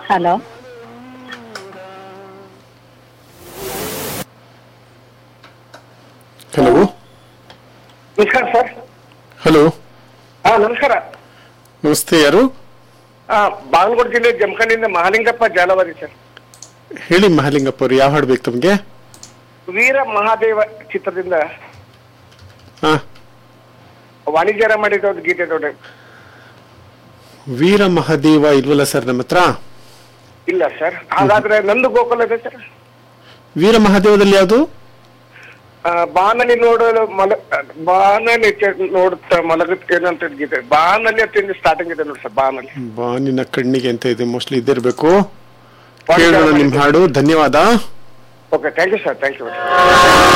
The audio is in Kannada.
ಹಲೋ ಹಲೋ ನಮಸ್ಕಾರ ಸರ್ ಹಲೋ ಹಾ ನಮಸ್ಕಾರ ನಮಸ್ತೆ ಯಾರು ಆ, ಬಾಗಲಕೋಟೆ ಜಿಲ್ಲೆ ಜಮಖಂಡಿಯಿಂದ ಮಹಾಲಿಂಗಪ್ಪ ಜಾಲವಾದಿ ಸರ್ ಹೇಳಿ ಮಹಾಲಿಂಗಪ್ಪ ಅವ್ರು ಯಾವ ಹಾಡು ಬೇಕು ತಮಗೆ ವೀರ ಮಹಾದೇವ ಚಿತ್ರದಿಂದ ಹಾ ವಾಣಿಜ್ಯರ ಮಾಡಿದ ಒಂದು ಗೀತೆ ನೋಡಿ ವೀರ ಮಹಾದೇವ ಇಲ್ವಲ್ಲ ಸರ್ ನಮ್ಮ ಹತ್ರ ಇಲ್ಲ ಸರ್ ಹಾಗಾದ್ರೆ ನಂದು ಗೋಕುಲ ಇದೆ ಸರ್ ವೀರ ಮಹಾದೇವದಲ್ಲಿ ಯಾವುದು ಆ, ಬಾನಲ್ಲಿ ನೋಡಲು ಮಲ ಬಾನಲ್ಲಿ ಚ- ನೋಡುತ್ತಾ ಮಲಗುತ್ತ ಏನಂತ ಗೀತೆ ಬಾನಲ್ಲಿ ಅಂತ ಸ್ಟಾರ್ಟಿಂಗ್ ಇದೆ ನೋಡಿ ಸರ್ ಬಾನಲ್ಲಿ ಬಾ ನಿನ್ನ ಕಣ್ಣಿಗೆ ಅಂತ ಇದೆ ಮೋಸ್ಟ್ಲಿ ಇದ್ದಿರ್ಬೇಕು ಕೇಳೋಣ ನಿಮ್ ಹಾಡು ಧನ್ಯವಾದ okay thank you sir thank you